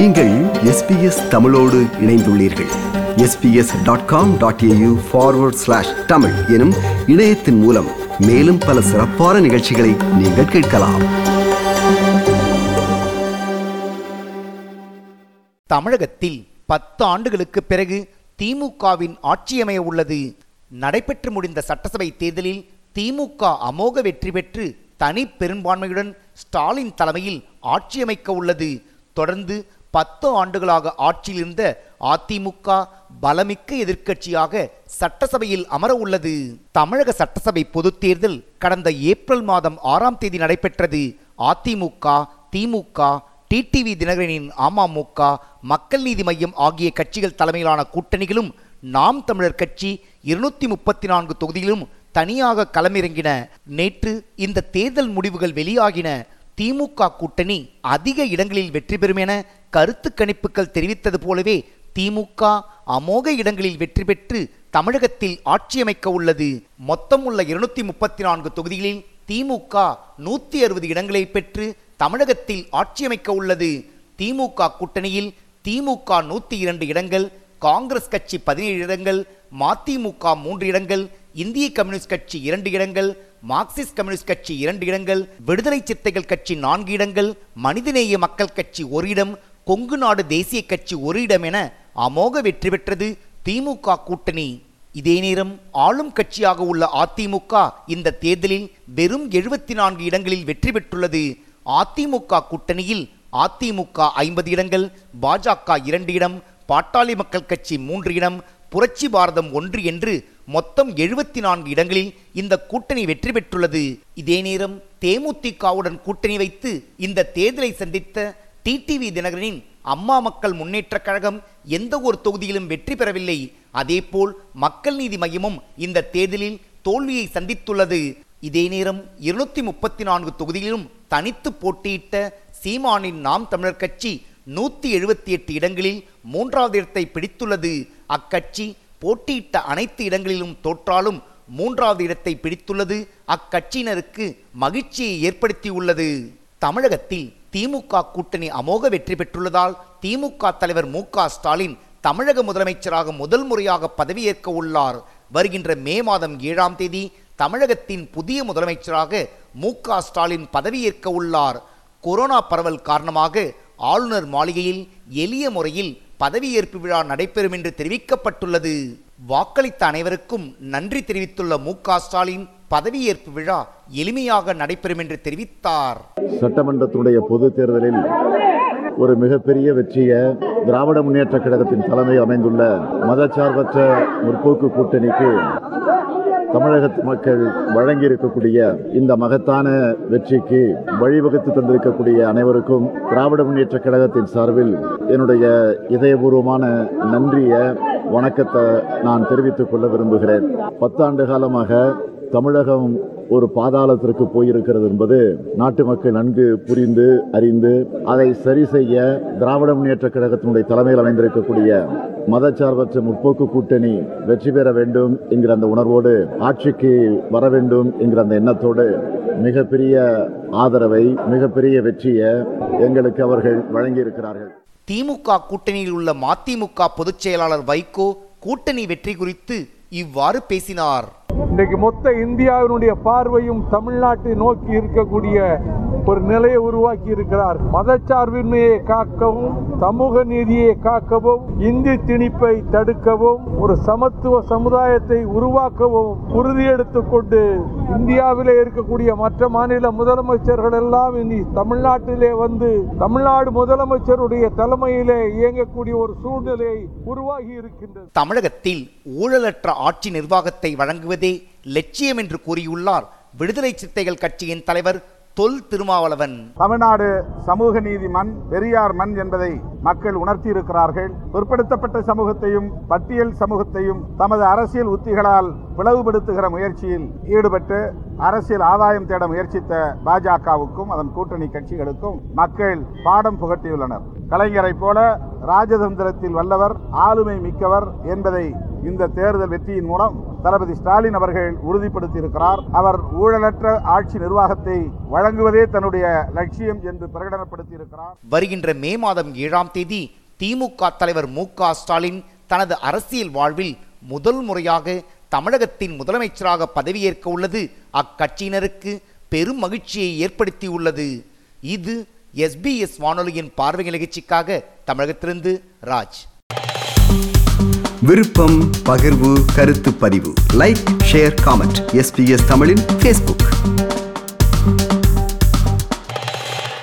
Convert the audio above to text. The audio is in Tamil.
நீங்கள் எஸ்பிஎஸ் தமிழோடு இணைந்துள்ளீர்கள் SBS dot com dot AU forward slash Tamil எனும் இணையத்தின் மூலம் மேலும் பல சிறப்பான நிகழ்ச்சிகளை நீங்கள் கேட்கலாம் தமிழகத்தில் பத்து ஆண்டுகளுக்கு பிறகு திமுகவின் ஆட்சியமைய உள்ளது நடைபெற்று முடிந்த சட்டசபை தேர்தலில் திமுக அமோக வெற்றி பெற்று தனி பெரும்பான்மையுடன் ஸ்டாலின் தலைமையில் ஆட்சியமைக்க உள்ளது தொடர்ந்து பத்து ஆண்டுகளாக ஆட்சியில் இருந்த அதிமுக பலமிக்க எதிர்க்கட்சியாக சட்டசபையில் அமர உள்ளது தமிழக சட்டசபை பொதுத் தேர்தல் கடந்த ஏப்ரல் மாதம் ஆறாம் தேதி நடைபெற்றது அதிமுக திமுக டிடிவி தினகரனின் அமமுக மக்கள் நீதி மையம் ஆகிய கட்சிகள் தலைமையிலான கூட்டணிகளும் நாம் தமிழர் கட்சி இருநூத்தி முப்பத்தி நான்கு தொகுதியிலும் தனியாக களமிறங்கின நேற்று இந்த தேர்தல் முடிவுகள் வெளியாகின திமுக கூட்டணி அதிக இடங்களில் வெற்றி பெறும் என கருத்து கணிப்புகள் தெரிவித்தது போலவே திமுக அமோக இடங்களில் வெற்றி பெற்று தமிழகத்தில் ஆட்சியமைக்க உள்ளது மொத்தம் உள்ள இருநூத்தி முப்பத்தி நான்கு தொகுதிகளில் திமுக நூத்தி அறுபது இடங்களை பெற்று தமிழகத்தில் ஆட்சியமைக்க உள்ளது திமுக கூட்டணியில் திமுக நூத்தி இரண்டு இடங்கள் காங்கிரஸ் கட்சி பதினேழு இடங்கள் மதிமுக மூன்று இடங்கள் இந்திய கம்யூனிஸ்ட் கட்சி இரண்டு இடங்கள் மார்க்சிஸ்ட் கம்யூனிஸ்ட் கட்சி இரண்டு இடங்கள் விடுதலை சிறுத்தைகள் கட்சி நான்கு இடங்கள் மனிதநேய மக்கள் கட்சி ஒரு இடம் கொங்கு நாடு தேசிய கட்சி ஒரு இடம் என அமோக வெற்றி பெற்றது திமுக கூட்டணி இதே நேரம் ஆளும் கட்சியாக உள்ள அதிமுக இந்த தேர்தலில் வெறும் எழுபத்தி நான்கு இடங்களில் வெற்றி பெற்றுள்ளது அதிமுக கூட்டணியில் அதிமுக ஐம்பது இடங்கள் பாஜக இரண்டு இடம் பாட்டாளி மக்கள் கட்சி மூன்று இடம் புரட்சி பாரதம் ஒன்று என்று மொத்தம் எழுபத்தி நான்கு இடங்களில் இந்த கூட்டணி வெற்றி பெற்றுள்ளது இதே நேரம் தேமுதிகவுடன் கூட்டணி வைத்து இந்த தேர்தலை சந்தித்த டிடிவி தினகரனின் அம்மா மக்கள் முன்னேற்றக் கழகம் எந்த ஒரு தொகுதியிலும் வெற்றி பெறவில்லை அதேபோல் மக்கள் நீதி மையமும் இந்த தேர்தலில் தோல்வியை சந்தித்துள்ளது இதே நேரம் இருநூத்தி முப்பத்தி நான்கு தொகுதிகளிலும் தனித்து போட்டியிட்ட சீமானின் நாம் தமிழர் கட்சி நூத்தி எழுபத்தி எட்டு இடங்களில் மூன்றாவது இடத்தை பிடித்துள்ளது அக்கட்சி போட்டியிட்ட அனைத்து இடங்களிலும் தோற்றாலும் மூன்றாவது இடத்தை பிடித்துள்ளது அக்கட்சியினருக்கு மகிழ்ச்சியை ஏற்படுத்தியுள்ளது தமிழகத்தில் திமுக கூட்டணி அமோக வெற்றி பெற்றுள்ளதால் திமுக தலைவர் மு க ஸ்டாலின் தமிழக முதலமைச்சராக முதல் முறையாக பதவியேற்க உள்ளார் வருகின்ற மே மாதம் ஏழாம் தேதி தமிழகத்தின் புதிய முதலமைச்சராக மு க ஸ்டாலின் பதவியேற்க உள்ளார் கொரோனா பரவல் காரணமாக ஆளுநர் மாளிகையில் எளிய முறையில் பதவியேற்பு விழா நடைபெறும் என்று தெரிவிக்கப்பட்டுள்ளது வாக்களித்த அனைவருக்கும் நன்றி தெரிவித்துள்ள மு க ஸ்டாலின் பதவியேற்பு விழா எளிமையாக நடைபெறும் என்று தெரிவித்தார் சட்டமன்றத்துடைய பொது தேர்தலில் ஒரு மிகப்பெரிய வெற்றியை திராவிட முன்னேற்ற கழகத்தின் தலைமை அமைந்துள்ள மதச்சார்பற்ற முற்போக்கு கூட்டணிக்கு தமிழகத்து மக்கள் வழங்கியிருக்கக்கூடிய இந்த மகத்தான வெற்றிக்கு வழிவகுத்து தந்திருக்கக்கூடிய அனைவருக்கும் திராவிட முன்னேற்ற கழகத்தின் சார்பில் என்னுடைய இதயபூர்வமான நன்றிய வணக்கத்தை நான் தெரிவித்துக் கொள்ள விரும்புகிறேன் பத்தாண்டு காலமாக தமிழகம் ஒரு பாதாளத்திற்கு போயிருக்கிறது என்பது நாட்டு மக்கள் நன்கு புரிந்து அறிந்து அதை சரி செய்ய திராவிட முன்னேற்ற கழகத்தினுடைய தலைமையில் அமைந்திருக்கக்கூடிய மதச்சார்பற்ற முற்போக்கு கூட்டணி வெற்றி பெற வேண்டும் என்கிற அந்த உணர்வோடு ஆட்சிக்கு வர வேண்டும் என்கிற அந்த எண்ணத்தோடு மிகப்பெரிய ஆதரவை மிகப்பெரிய வெற்றியை எங்களுக்கு அவர்கள் வழங்கியிருக்கிறார்கள் திமுக கூட்டணியில் உள்ள மதிமுக பொதுச் செயலாளர் வைகோ கூட்டணி வெற்றி குறித்து இவ்வாறு பேசினார் இன்றைக்கு மொத்த இந்தியாவினுடைய பார்வையும் தமிழ்நாட்டை நோக்கி இருக்கக்கூடிய ஒரு நிலையை உருவாக்கி இருக்கிறார் மதச்சார்பின்மையை காக்கவும் சமூக நீதியை காக்கவும் இந்தி திணிப்பை தடுக்கவும் ஒரு சமத்துவ சமுதாயத்தை உருவாக்கவும் உறுதியெடுத்துக் கொண்டு இந்தியாவிலே இருக்கக்கூடிய மற்ற மாநில முதலமைச்சர்கள் எல்லாம் இனி தமிழ்நாட்டிலே வந்து தமிழ்நாடு முதலமைச்சருடைய தலைமையிலே இயங்கக்கூடிய ஒரு சூழ்நிலை உருவாகி இருக்கின்றது தமிழகத்தில் ஊழலற்ற ஆட்சி நிர்வாகத்தை வழங்குவதே லட்சியம் என்று கூறியுள்ளார் விடுதலை சிறுத்தைகள் கட்சியின் தலைவர் தொல் திருமாவளவன் தமிழ்நாடு சமூக நீதி மண் பெரியார் மண் என்பதை மக்கள் உணர்த்தி இருக்கிறார்கள் பிற்படுத்தப்பட்ட சமூகத்தையும் பட்டியல் சமூகத்தையும் தமது அரசியல் உத்திகளால் பிளவுபடுத்துகிற முயற்சியில் ஈடுபட்டு அரசியல் ஆதாயம் தேட முயற்சித்த பாஜகவுக்கும் அதன் கூட்டணி கட்சிகளுக்கும் மக்கள் பாடம் புகட்டியுள்ளனர் கலைஞரை போல ராஜதந்திரத்தில் வல்லவர் ஆளுமை மிக்கவர் என்பதை இந்த தேர்தல் வெற்றியின் மூலம் தளபதி ஸ்டாலின் அவர்கள் உறுதிப்படுத்தி இருக்கிறார் அவர் ஊழலற்ற ஆட்சி நிர்வாகத்தை வழங்குவதே தன்னுடைய லட்சியம் என்று பிரகடனப்படுத்தி இருக்கிறார் வருகின்ற மே மாதம் ஏழாம் தேதி திமுக தலைவர் மு க ஸ்டாலின் தனது அரசியல் வாழ்வில் முதல் முறையாக தமிழகத்தின் முதலமைச்சராக பதவியேற்க உள்ளது அக்கட்சியினருக்கு பெரும் மகிழ்ச்சியை ஏற்படுத்தியுள்ளது இது எஸ்பிஎஸ் வானொலியின் பார்வை நிகழ்ச்சிக்காக தமிழகத்திலிருந்து ராஜ் விருப்பம் பகிர்வு கருத்து பதிவு லைக் ஷேர் காமெண்ட் எஸ்பிஎஸ் தமிழின் ஃபேஸ்புக்